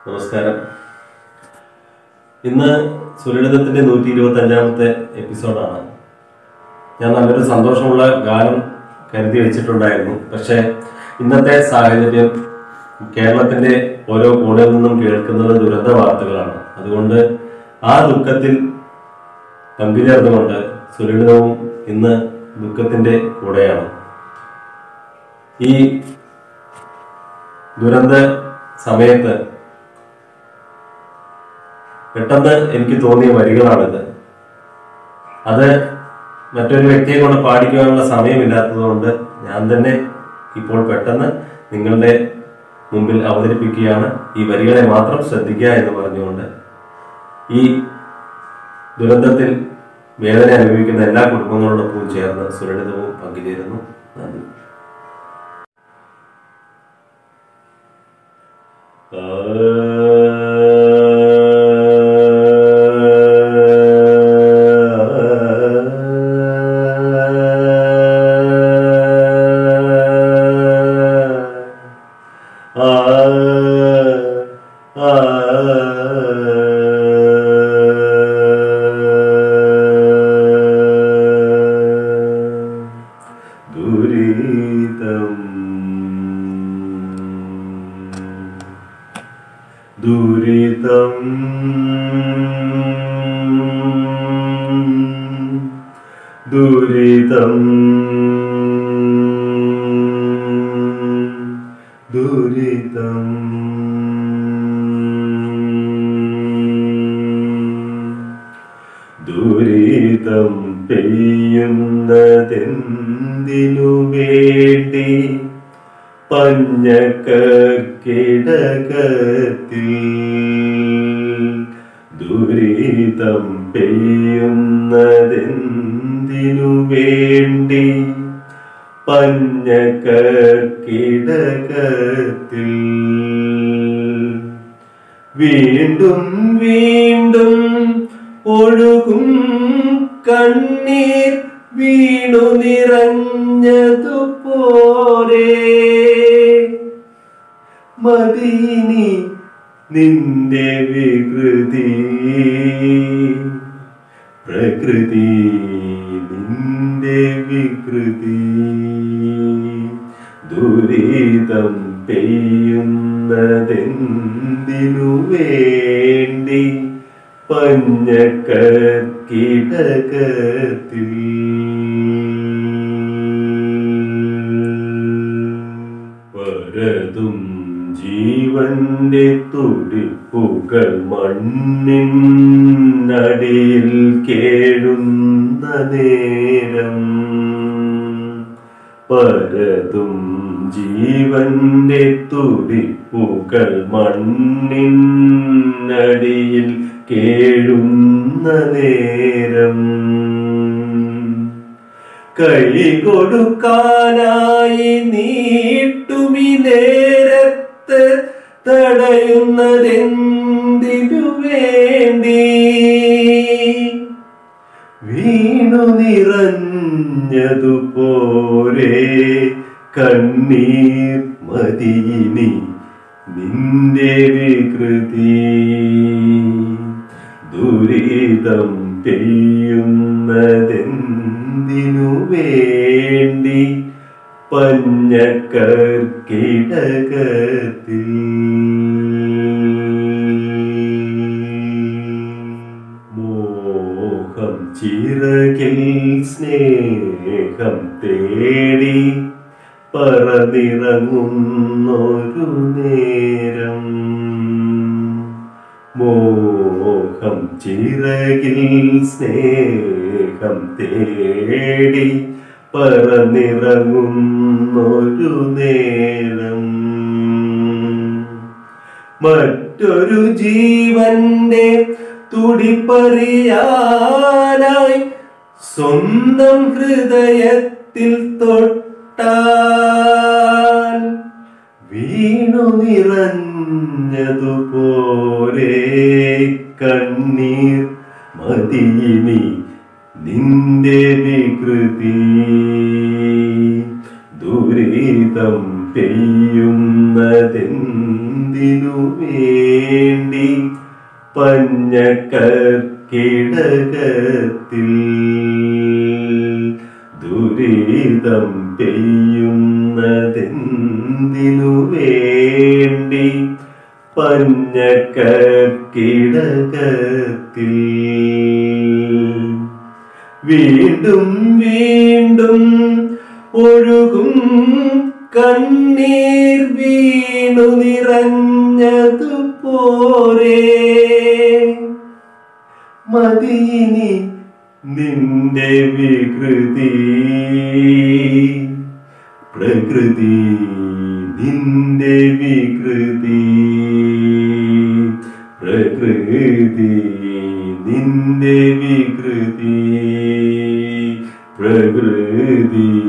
നമസ്കാരം ഇന്ന് സുലളിതത്തിന്റെ നൂറ്റി ഇരുപത്തി അഞ്ചാമത്തെ എപ്പിസോഡാണ് ഞാൻ നല്ലൊരു സന്തോഷമുള്ള ഗാനം കരുതി വെച്ചിട്ടുണ്ടായിരുന്നു പക്ഷേ ഇന്നത്തെ സാഹചര്യം കേരളത്തിന്റെ ഓരോ കോണിൽ നിന്നും കേൾക്കുന്നത് ദുരന്ത വാർത്തകളാണ് അതുകൊണ്ട് ആ ദുഃഖത്തിൽ പങ്കുചേർന്നുകൊണ്ട് സുലളിതവും ഇന്ന് ദുഃഖത്തിന്റെ കൂടെയാണ് ഈ ദുരന്ത സമയത്ത് പെട്ടെന്ന് എനിക്ക് തോന്നിയ വരികളാണിത് അത് മറ്റൊരു വ്യക്തിയെ കൊണ്ട് പാടിക്കുവാനുള്ള സമയമില്ലാത്തതുകൊണ്ട് ഞാൻ തന്നെ ഇപ്പോൾ പെട്ടെന്ന് നിങ്ങളുടെ മുമ്പിൽ അവതരിപ്പിക്കുകയാണ് ഈ വരികളെ മാത്രം ശ്രദ്ധിക്കുക എന്ന് പറഞ്ഞുകൊണ്ട് ഈ ദുരന്തത്തിൽ വേദന അനുഭവിക്കുന്ന എല്ലാ കുടുംബങ്ങളോടൊപ്പം ചേർന്ന് സുരക്ഷിതവും പങ്കുചേരുന്നു നന്ദി ദുരിതം ദുരിതം ദുരിതം ദുരിതം ദുരിതം പെയ്യുന്നതെന്തിനു വേണ്ടി പഞ്ഞക്കിടകത്തിൽ ദുരിതം പെയ്യുന്നതെന്തിനു വേണ്ടി പഞ്ഞക്കിടകത്തിൽ വീണ്ടും വീണ്ടും ഒഴുകും കണ്ണീർ വീണു നിറഞ്ഞതുപോലെ മദീനി നിന്റെ വികൃതി പ്രകൃതി നിന്റെ വികൃതി ദുരിതം പെയ്യുന്നതെന്തിനു വേണ്ടി പഞ്ഞക്കിടകത്തിൽ വരതും ജീവന്റെ തുടിപ്പുകൾ മണ്ണിനടിയിൽ കേഴുന്ന നേരം പരതും ജീവന്റെ തുടിപ്പുകൾ മണ്ണിനടിയിൽ കേഴുന്ന നേരം കൈ കൊടുക്കാനായി നീട്ടുമി നേരത്ത് തടയുന്നതെന്തിനു വേണ്ടി വീണു നിറഞ്ഞതുപോലെ കണ്ണീർ മതിയിനി നിന്റെ വികൃതി ദുരിതം പെയ്യുന്നതെന്തിനു വേണ്ടി പഞ്ഞക്കർക്കിടകത്തിൽ മോഹം ചിറകിൽ സ്നേഹം തേടി പറന്നിറങ്ങുന്നൊരു നേരം മോഹം ചിറകിൽ സ്നേഹം തേടി പറന്നിറങ്ങുന്നൊരു നേരം മറ്റൊരു ജീവന്റെ തുടിപ്പറിയാനായി സ്വന്തം ഹൃദയത്തിൽ തൊട്ടാൽ വീണു നിറഞ്ഞതുപോലെ കണ്ണീർ മതിയിനി നിന്റെ വികൃതി ദുരിതം പെയ്യുന്നതെന്തിനു എന്തിനു വേണ്ടി പഞ്ഞക്കിടകത്തിൽ ദുരിതം പെയ്യുന്നതെന്തിനു വേണ്ടി പഞ്ഞക്കിടകത്തിൽ വീണ്ടും വീണ്ടും ഒഴുകും കണ്ണീർ വീണു നിറഞ്ഞതുപോലെ മതിയിനി നിന്റെ വികൃതി പ്രകൃതി നിന്റെ വികൃതി പ്രകൃതി നിന്റെ വികൃതി പ്രകൃതി